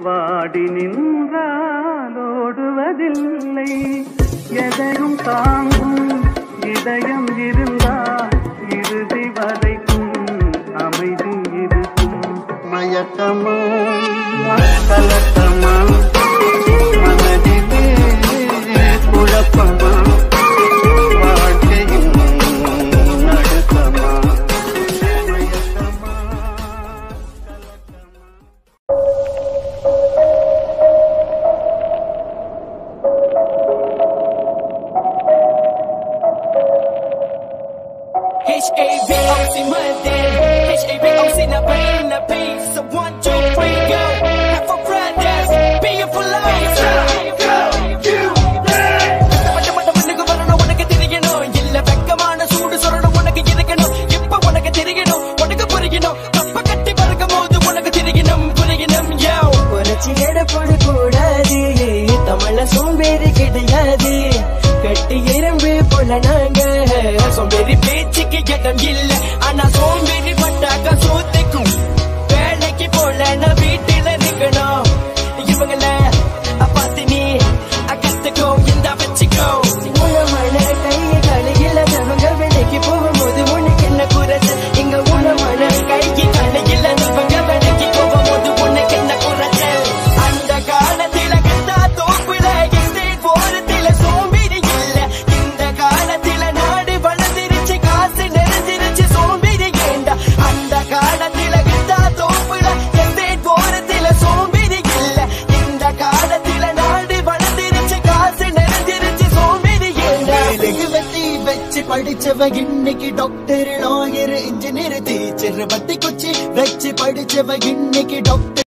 வாடி நின்றால் ஓடுவதில்லை எதையும் தாங்கும் இதயம் இருந்தால் இறுதி வரைக்கும் அமைதி இருக்கும் மயக்கமா கலக்கமா மனதிலே குழப்பமா வாழ்க்கையும் நடுக்கமா மயக்கமா H-A-V-O-C Monday H-A-V-O-C na pain na pain So one, two, three, go Have for brothers Be it for life கஷ்டப்பட்ட மண்ணுக்கு வரணும் உனக்கு தெரியணும் இல்ல வெக்கமான சூடு சொல்லணும் உனக்கு இருக்கணும் இப்ப உனக்கு தெரியணும் உனக்கு புரியணும் கப்ப கட்டி பறக்கும் போது உனக்கு தெரியணும் புரியணும் யோ புரட்சி எடப்பட கூடாது தமிழ சோம்பேறி கிடையாது கட்டி எறும்பு போல நாங்க சோம்பேறி பேச்சுக்கு இடம் இல்ல ஆனா சோம்பேறி பட்டாக்க சோத்துக்கும் வேலைக்கு போல நான் வீட்டுல இருக்கணும் இவங்கள பார்த்து நீ கத்துக்கோ இந்த வச்சுக்கோ உளமான கையை கலையில அவங்க வேலைக்கு போகும்போது உனக்கு என்ன குறைச்சு இங்க உணவான கைக்கு கடையில் இவங்க வேலைக்கு போகும்போது உனக்கு என்ன குறைச்சல் அந்த காலத்தில கத்தா தோப்புல எஸ்டேட் போறதுல சோம்பேறி இல்ல இந்த காலத்தில நாடு வளர்ந்துருச்சு காசு நிறைஞ்சிருச்சு சோம்பேறி ஏண்டா அந்த காலத்தில கத்தா தோப்புல எஸ்டேட் போறதுல சோம்பேறி இல்ல இந்த காலத்தில நாடு வளர்ந்துருச்சு காசு நிறைஞ்சிருச்சு சோம்பேறி ஏண்டா மெழுகு வத்தி வச்சு படிச்சவ இன்னைக்கு டாக்டர் லாயர் இன்ஜினியர் டீச்சர் வத்தி குச்சி வச்சு படிச்சவ இன்னைக்கு டாக்டர்